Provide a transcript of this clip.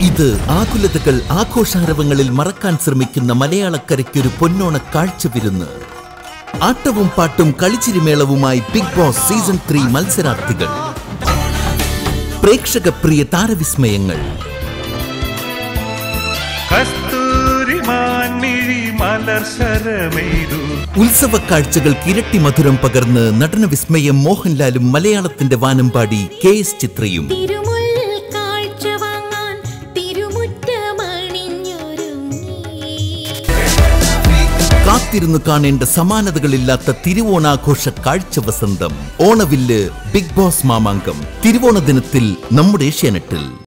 ഇത് ആകുലതകൾ ആഘോഷാരവങ്ങളിൽ മറക്കാൻ ശ്രമിക്കുന്ന മലയാളക്കരയ്ക്കൊരു പൊന്നോണ കാഴ്ച വിരുന്ന് ആട്ടവും പാട്ടും കളിച്ചിരിമേളവുമായി ബിഗ് ബോസ് സീസൺ ത്രീ മത്സരാർത്ഥികൾ പ്രേക്ഷക പ്രിയ താരവിസ്മയങ്ങൾ കസ്തൂരി മാൻമിഴി മലർ ശരമെയ്തു ഉത്സവ കാഴ്ചകൾക്ക് ഇരട്ടി മധുരം പകർന്ന് നടന വിസ്മയം മോഹൻലാലും മലയാളത്തിന്റെ വാനമ്പാടി കെ എസ് ചിത്രയും തിരുമുൽ കാഴ്ച വാങ്ങാൻ തിരുമുറ്റമണിഞ്ഞൊരുങ്ങി കാത്തിരുന്നു കാണേണ്ട സമാനതകളില്ലാത്ത തിരുവോണാഘോഷ കാഴ്ച വസന്തം ഓണവില്ല് ബിഗ് ബോസ് മാമാങ്കം തിരുവോണ ദിനത്തിൽ നമ്മുടെ ഏഷ്യാനെറ്റിൽ